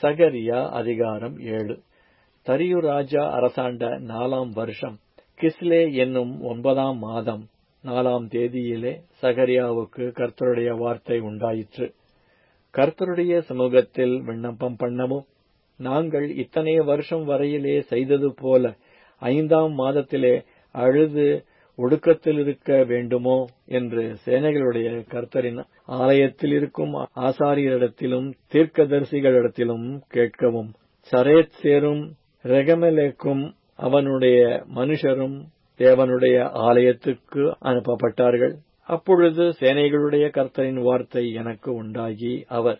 சகரியா அதிகாரம் ஏழு தரியு ராஜா அரசாண்ட நாலாம் வருஷம் கிஸ்லே என்னும் ஒன்பதாம் மாதம் நாலாம் தேதியிலே சகரியாவுக்கு கர்த்தருடைய வார்த்தை உண்டாயிற்று கர்த்தருடைய சமூகத்தில் விண்ணப்பம் பண்ணவும் நாங்கள் இத்தனை வருஷம் வரையிலே செய்தது போல ஐந்தாம் மாதத்திலே அழுது ஒடுக்கத்தில் இருக்க வேண்டுமோ என்று சேனைகளுடைய கர்த்தரின் ஆலயத்தில் இருக்கும் ஆசாரியரிடத்திலும் தீர்க்கதரிசிகளிடத்திலும் கேட்கவும் சரேத் சேரும் ரெகமெலேக்கும் அவனுடைய மனுஷரும் தேவனுடைய ஆலயத்துக்கு அனுப்பப்பட்டார்கள் அப்பொழுது சேனைகளுடைய கர்த்தரின் வார்த்தை எனக்கு உண்டாகி அவர்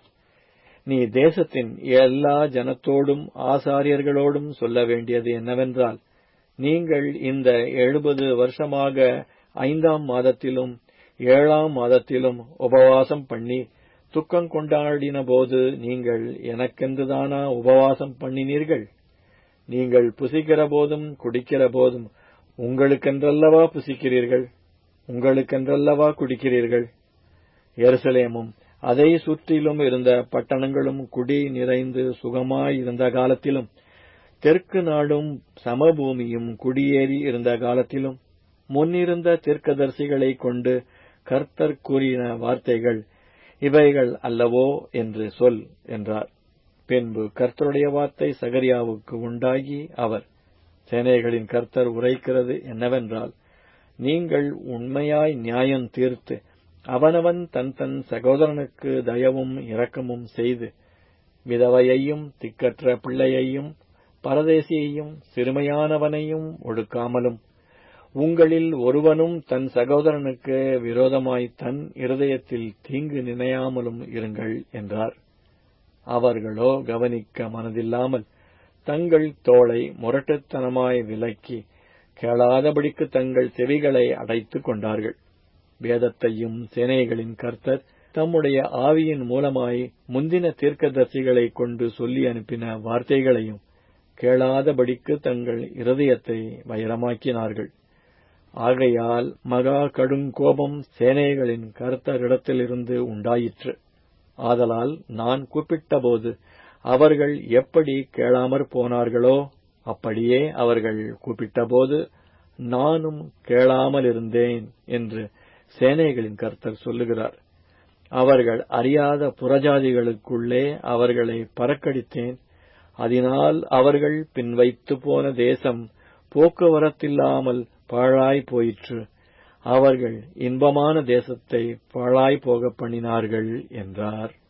நீ தேசத்தின் எல்லா ஜனத்தோடும் ஆசாரியர்களோடும் சொல்ல வேண்டியது என்னவென்றால் நீங்கள் இந்த எழுபது வருஷமாக ஐந்தாம் மாதத்திலும் ஏழாம் மாதத்திலும் உபவாசம் பண்ணி துக்கம் கொண்டாடின போது நீங்கள் எனக்கென்றுதானா உபவாசம் பண்ணினீர்கள் நீங்கள் புசிக்கிற போதும் குடிக்கிற போதும் உங்களுக்கென்றல்லவா புசிக்கிறீர்கள் உங்களுக்கென்றல்லவா குடிக்கிறீர்கள் எருசலேமும் அதை சுற்றிலும் இருந்த பட்டணங்களும் குடி நிறைந்து சுகமாய் இருந்த காலத்திலும் தெற்கு நாடும் சமபூமியும் குடியேறி இருந்த காலத்திலும் முன்னிருந்த தீர்க்கதரிசிகளை கொண்டு கர்த்தர் கூறின வார்த்தைகள் இவைகள் அல்லவோ என்று சொல் என்றார் பின்பு கர்த்தருடைய வார்த்தை சகரியாவுக்கு உண்டாகி அவர் சேனைகளின் கர்த்தர் உரைக்கிறது என்னவென்றால் நீங்கள் உண்மையாய் நியாயம் தீர்த்து அவனவன் தன் தன் சகோதரனுக்கு தயவும் இரக்கமும் செய்து விதவையையும் திக்கற்ற பிள்ளையையும் பரதேசியையும் சிறுமையானவனையும் ஒடுக்காமலும் உங்களில் ஒருவனும் தன் சகோதரனுக்கு விரோதமாய் தன் இருதயத்தில் தீங்கு நினையாமலும் இருங்கள் என்றார் அவர்களோ கவனிக்க மனதில்லாமல் தங்கள் தோளை முரட்டுத்தனமாய் விலக்கி கேளாதபடிக்கு தங்கள் செவிகளை அடைத்துக் கொண்டார்கள் வேதத்தையும் சேனைகளின் கர்த்தர் தம்முடைய ஆவியின் மூலமாய் முந்தின தீர்க்கதர்சிகளை கொண்டு சொல்லி அனுப்பின வார்த்தைகளையும் கேளாதபடிக்கு தங்கள் இருதயத்தை வைரமாக்கினார்கள் ஆகையால் மகா கடுங்கோபம் சேனைகளின் கர்த்தரிடத்திலிருந்து உண்டாயிற்று ஆதலால் நான் கூப்பிட்டபோது அவர்கள் எப்படி கேளாமற் போனார்களோ அப்படியே அவர்கள் கூப்பிட்டபோது நானும் கேளாமலிருந்தேன் என்று சேனைகளின் கர்த்தர் சொல்லுகிறார் அவர்கள் அறியாத புறஜாதிகளுக்குள்ளே அவர்களை பறக்கடித்தேன் அதனால் அவர்கள் பின் வைத்து போன தேசம் போக்குவரத்தில்லாமல் பாழாய் போயிற்று அவர்கள் இன்பமான தேசத்தை பாழாய் போக பண்ணினார்கள் என்றார்